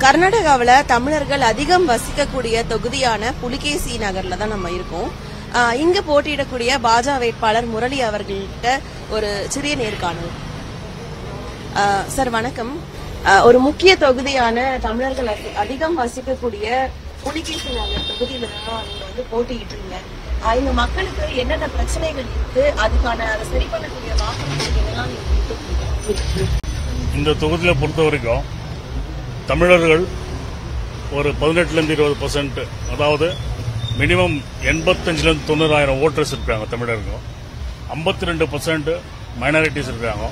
கர்நாடகாவில் தமிழர்கள் அதிகம் வசிக்கக்கூடிய தொகுதியான புலிகேசி நகர்ல தான் நம்ம இருக்கோம் அஹ், இங்க போட்டியிடக்கூடிய பாஜக வேட்பாளர் முரளி அவர்கள்ட்ட ஒரு சிறிய நேர்காணல் அஹ், சார் வணக்கம் அஹ், ஒரு முக்கிய தொகுதியான தமிழர்கள் அதி- அதிகம் வசிக்கக்கூடிய புலிகேசி நகர் தொகுதியில தான் நீங்க வந்து போட்டியிட்டீங்க அஹ், இங்க மக்களுக்கு என்னென்ன பிரச்சனைகள் இருக்கு அதுக்கான அதை சரி பண்ணக்கூடிய வாக்குறுதிகள் என்னெல்லாம் நீங்க கொடுத்திருக்கீங்க? இந்த தொகுதியில் பொறுத்த வரைக்கும் தமிழர்கள் ஒரு பதினெட்டுலேருந்து இருபது பர்சன்ட் அதாவது மினிமம் எண்பத்தஞ்சிலேருந்து தொண்ணூறாயிரம் ஓட்டர்ஸ் இருக்காங்க தமிழர்கள் ஐம்பத்தி ரெண்டு பர்சன்ட் மைனாரிட்டிஸ் இருக்காங்க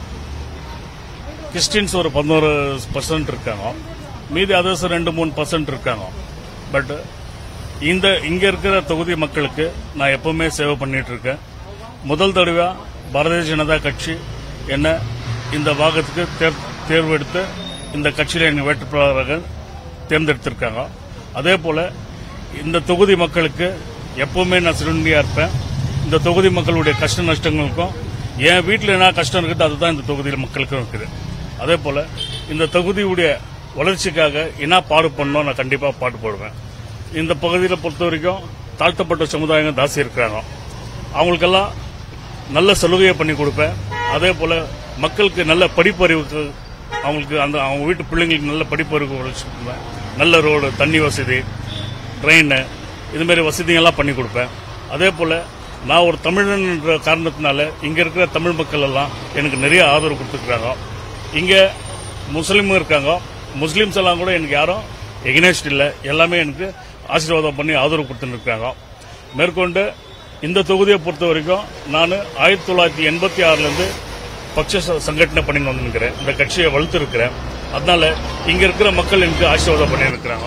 கிறிஸ்டின்ஸ் ஒரு பதினோரு பர்சன்ட் இருக்காங்க மீதி அதர்ஸ் ரெண்டு மூணு பர்சன்ட் இருக்காங்க பட் இந்த இங்க இருக்கிற தொகுதி மக்களுக்கு நான் எப்பவுமே சேவை பண்ணிட்டு இருக்கேன் முதல் தடவை பாரதிய ஜனதா கட்சி என்ன இந்த பாகத்துக்கு தேர்- தேர்வெடுத்து இந்த கட்சியில எங்க வேட்பாளராக தேர்ந்தெடுத்திருக்காங்க அதே போல இந்த தொகுதி மக்களுக்கு எப்பவுமே நான் சிறுண்டியா இருப்பேன் இந்த தொகுதி மக்களுடைய கஷ்ட நஷ்டங்களுக்கும் என் வீட்டில் என்ன கஷ்டம் இருக்குது அதுதான் இந்த தொகுதியில் மக்களுக்கும் இருக்குது அதே போல இந்த தொகுதியுடைய வளர்ச்சிக்காக என்ன பாடு பண்ணணும் நான் கண்டிப்பா பாட்டு போடுவேன் இந்த பகுதியில் பொறுத்த வரைக்கும் தாழ்த்தப்பட்ட சமுதாயங்கள் ஜாஸ்தி இருக்கிறாங்க அவங்களுக்கெல்லாம் நல்ல சலுகையை பண்ணி கொடுப்பேன் அதே போல மக்களுக்கு நல்ல படிப்பறிவுக்கு அவங்களுக்கு அந்த அவங்க வீட்டு பிள்ளைங்களுக்கு நல்ல படிப்பறிவு வளர்ச்சி கொடுப்பேன். நல்ல ரோடு தண்ணி வசதி ட்ரெயின் இதுமாரி வசதிகள்லாம் பண்ணி கொடுப்பேன் அதே போல நான் ஒரு தமிழன் என்ற காரணத்தினால இங்க இருக்கிற தமிழ் மக்கள் எல்லாம் எனக்கு நிறைய ஆதரவு கொடுத்துருக்காங்க இங்க முஸ்லீமும் இருக்காங்க முஸ்லீம்ஸ் எல்லாம் கூட எனக்கு யாரும் எகனேஸ்ட் இல்லை எல்லாமே எனக்கு ஆசீர்வாதம் பண்ணி ஆதரவு கொடுத்துட்டு இருக்காங்க மேற்கொண்டு இந்த தொகுதியை பொறுத்த வரைக்கும் நான் ஆயிரத்தி தொள்ளாயிரத்தி எண்பத்தி ஆறுலேருந்து பட்ச ச- சங்கடனை பண்ணிட்டு வந்துருக்கிறேன் இந்த கட்சியை வளர்த்துருக்கிறேன் அதனால இங்க இருக்கிற மக்கள் எனக்கு ஆசீர்வாதம் பண்ணியிருக்கிறாங்க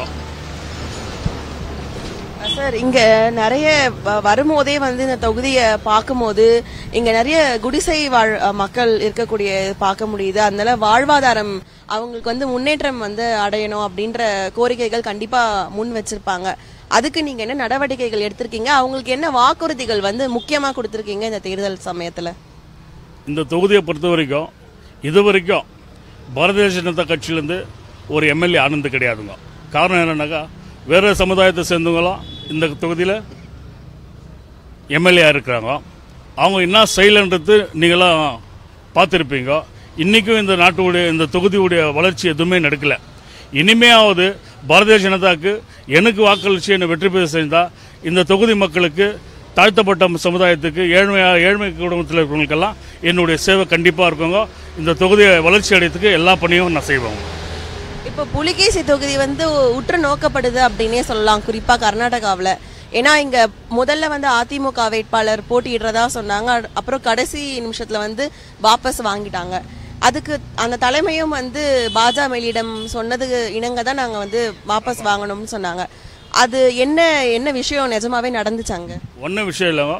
சார் இங்க நிறைய வ- வரும்போதே வந்து இந்த தொகுதியை பார்க்கும்போது இங்க நிறைய குடிசை வாழ் அ, மக்கள் இருக்கக்கூடிய பார்க்க முடியுது அதனால வாழ்வாதாரம் அவங்களுக்கு வந்து முன்னேற்றம் வந்து அடையணும் அப்படின்ற கோரிக்கைகள் கண்டிப்பா முன் வச்சிருப்பாங்க அதுக்கு நீங்க என்ன நடவடிக்கைகள் எடுத்திருக்கீங்க அவங்களுக்கு என்ன வாக்குறுதிகள் வந்து முக்கியமா கொடுத்திருக்கீங்க இந்த தேர்தல் சமயத்துல இந்த தொகுதியை பொறுத்த வரைக்கும் இது வரைக்கும் பாரதிய ஜனதா கட்சியிலேருந்து ஒரு எம்எல்ஏ ஆனந்து கிடையாதுங்க காரணம் என்னன்னாக்கா வேற சமுதாயத்தை சேர்ந்தவங்களாம் இந்த தொகுதியில் எம்எல்ஏ இருக்கிறாங்க அவங்க என்ன செய்யலன்றது நீங்களாம் பார்த்துருப்பீங்க இன்றைக்கும் இந்த நாட்டுடைய இந்த தொகுதியுடைய வளர்ச்சி எதுவுமே நடக்கல இனிமையாவது பாரதிய ஜனதாக்கு எனக்கு வாக்களித்து என்னை வெற்றி பெற செஞ்சால் இந்த தொகுதி மக்களுக்கு தாழ்த்தப்பட்ட சமுதாயத்துக்கு ஏழ்மை ஏழ்மை குடும்பத்தில் இருக்கிறவங்களுக்கெல்லாம் என்னுடைய சேவை கண்டிப்பாக இருக்குங்க இந்த தொகுதியை வளர்ச்சி அடையத்துக்கு எல்லா பணியும் நான் செய்வேன் இப்போ புலிகேசி தொகுதி வந்து உற்று நோக்கப்படுது அப்படின்னே சொல்லலாம் குறிப்பா கர்நாடகாவுல ஏன்னா இங்க முதல்ல வந்து அதிமுக வேட்பாளர் போட்டியிடுறதா சொன்னாங்க அடு- அப்புறம் கடைசி நிமிஷத்துல வந்து வாபஸ் வாங்கிட்டாங்க அதுக்கு அந்த தலைமையும் வந்து பாஜக மேலிடம் சொன்னது இணங்க தான் நாங்க வந்து வாபஸ் வாங்கணும்னு சொன்னாங்க அது என்ன என்ன விஷயம் நிஜமாவே நடந்துச்சாங்க ஒன்றும் விஷயம் இல்லைங்க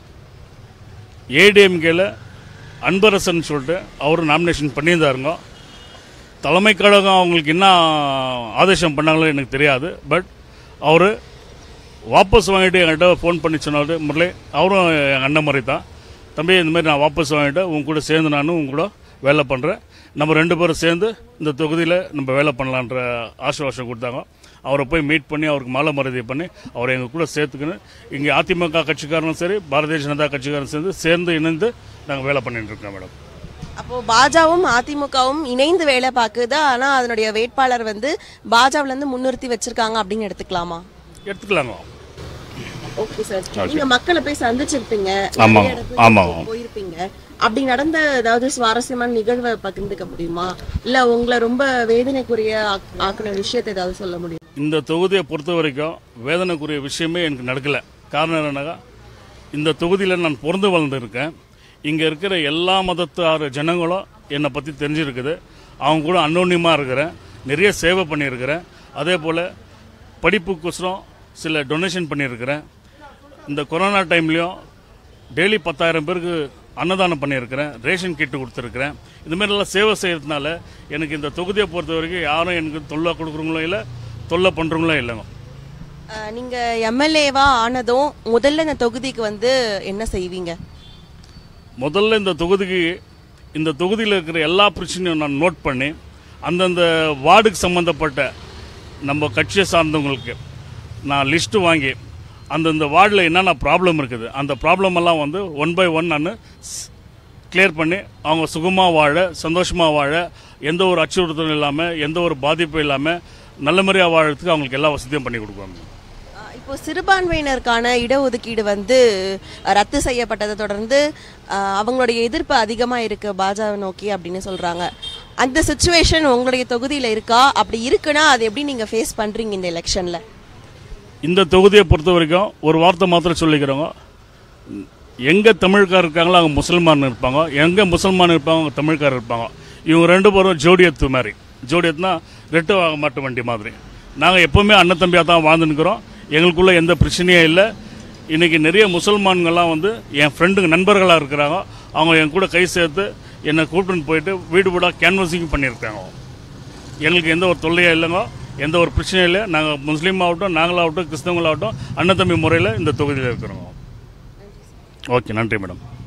ஏடிஎம்கேல அன்பரசன் சொல்லிட்டு அவர் நாமினேஷன் பண்ணியிருந்தாருங்க தலைமை கழகம் அவங்களுக்கு என்ன ஆதேசம் பண்ணாங்களோ எனக்கு தெரியாது பட் அவர் வாபஸ் வாங்கிட்டு என்கிட்ட ஃபோன் பண்ணி சொன்னாரு முரளி அவரும் என் அண்ணன் மாதிரி தான் தம்பி இந்த மாதிரி நான் வாபஸ் வாங்கிட்டு உங்க கூட சேர்ந்து நானும் உங்க கூட வேலை பண்ணுறேன் நம்ம ரெண்டு பேரும் சேர்ந்து இந்த தொகுதியில் நம்ம வேலை பண்ணலான்ற ஆசுவாசம் கொடுத்தாங்க அவரை போய் மீட் பண்ணி அவருக்கு மாலை மரியாதை பண்ணி அவரை எங்கள் கூட சேர்த்துக்கின்னு இங்கே அதிமுக கட்சிக்காரனும் சரி பாரதிய ஜனதா கட்சிக்காரனும் சேர்ந்து சேர்ந்து இணைந்து நாங்கள் வேலை பண்ணிட்டு இருக்கோம் மேடம் அப்போ பாஜகவும் அதிமுகவும் இணைந்து வேலை பார்க்குது ஆனா அதனுடைய வேட்பாளர் வந்து பாஜகவுல இருந்து முன்னிறுத்தி வச்சிருக்காங்க அப்படின்னு எடுத்துக்கலாமா எடுத்துக்கலாங்க ஓகே சார் நீங்க மக்களை போய் சந்திச்சிருப்பீங்க ஆமாங்க, நிறைய இடத்துக்கு ஆமாங்க. போயிருப்பீங்க அப்படி நடந்த ஏதாவது சுவாரஸ்யமான நிகழ்வை பகிர்ந்துக்க முடியுமா இல்ல உங்களை ரொம்ப வேதனைக்குரிய ஆக்- ஆக்குன விஷயத்தை ஏதாவது சொல்ல முடியும் இந்த தொகுதியை பொறுத்த வரைக்கும் வேதனைக்குரிய விஷயமே எனக்கு நடக்கல காரணம் என்னன்னாக்கா இந்த தொகுதியில் நான் பிறந்து வளர்ந்துருக்கேன் இங்கே இருக்கிற எல்லா மதத்தார் ஜனங்களும் என்னை பற்றி தெரிஞ்சிருக்குது அவங்க கூட அன்னோன்யமாக இருக்கிறேன் நிறைய சேவை பண்ணியிருக்கிறேன் அதே போல் படிப்புக்கோசரம் சில டொனேஷன் பண்ணியிருக்கிறேன் இந்த கொரோனா டைம்லேயும் டெய்லி பத்தாயிரம் பேருக்கு அன்னதானம் பண்ணியிருக்கிறேன் ரேஷன் கிட்டு கொடுத்துருக்கிறேன் இது மாதிரி எல்லாம் சேவை செய்யறதுனால எனக்கு இந்த தொகுதியை பொறுத்த வரைக்கும் யாரும் எனக்கு தொல்லை கொடுக்குறவங்களும் இல்லை தொல்லை பண்ணுறவங்களும் இல்லைங்க அஹ், நீங்க எம்எல்ஏவா ஆனதும் முதல்ல இந்த தொகுதிக்கு வந்து என்ன செய்வீங்க முதல்ல இந்த தொகுதிக்கு இந்த தொகுதியில் இருக்கிற எல்லா பிரச்சனையும் நான் நோட் பண்ணி அந்தந்த வார்டுக்கு சம்மந்தப்பட்ட நம்ம கட்சியை சார்ந்தவங்களுக்கு நான் லிஸ்ட்டு வாங்கி அந்தந்த வார்டில் என்னென்ன ப்ராப்ளம் இருக்குது அந்த ப்ராப்ளம் எல்லாம் வந்து ஒன் பை ஒன் நான் கிளியர் பண்ணி அவங்க சுகமாக வாழ சந்தோஷமாக வாழ எந்த ஒரு அச்சுறுத்தலும் இல்லாமல் எந்த ஒரு பாதிப்பும் இல்லாமல் நல்ல முறையாக வாழறதுக்கு அவங்களுக்கு எல்லா வசதியும் பண்ணி கொடுக்குவாங்க ஆஹ் இப்போ சிறுபான்மையினருக்கான இடஒதுக்கீடு வந்து அஹ், ரத்து செய்யப்பட்டதை தொடர்ந்து ஆஹ், அவங்களுடைய எதிர்ப்பு அதிகமா இருக்கு பாஜக நோக்கி அப்படின்னு சொல்றாங்க அந்த சுச்சுவேஷன் உங்களுடைய தொகுதியில இருக்கா அப்படி இருக்குன்னா அதை எப்படி நீங்க ஃபேஸ் பண்றீங்க இந்த எலெக்ஷன்ல இந்த தொகுதியை பொறுத்த வரைக்கும் ஒரு வார்த்தை மாத்திரம் சொல்லிக்கிறோங்க எங்கே தமிழ்கார் இருக்காங்களோ அங்கே முசல்மான் இருப்பாங்க எங்கே முசல்மான் இருப்பாங்க அங்கே தமிழ்கார் இருப்பாங்க இவங்க ரெண்டு பேரும் ஜோடியத்து மாதிரி ஜோடியத்துனா ரெட்டு வாங்க மாட்டு வண்டி மாதிரி நாங்கள் எப்போவுமே அண்ணன் தம்பியாக தான் வாழ்ந்துன்னுக்கிறோம் எங்களுக்குள்ள எந்த பிரச்சனையும் இல்லை இன்றைக்கி நிறைய முசல்மான்கள்லாம் வந்து என் ஃப்ரெண்டுங்க நண்பர்களாக இருக்கிறாங்க அவங்க என் கூட கை சேர்த்து என்னை கூப்பிட்டுன்னு போயிட்டு வீடு வீடாக கேன்வசிங் பண்ணியிருக்காங்க எங்களுக்கு எந்த ஒரு தொல்லையும் இல்லைங்க எந்த ஒரு பிரச்சனையும் இல்லை நாங்கள் முஸ்லீம் ஆகட்டும் நாங்களாகட்டும் கிறிஸ்தவங்களாகட்டும் அண்ணன் தம்பி முறையில் இந்த தொகுதியில் இருக்கிறோங்க ஓகே நன்றி மேடம்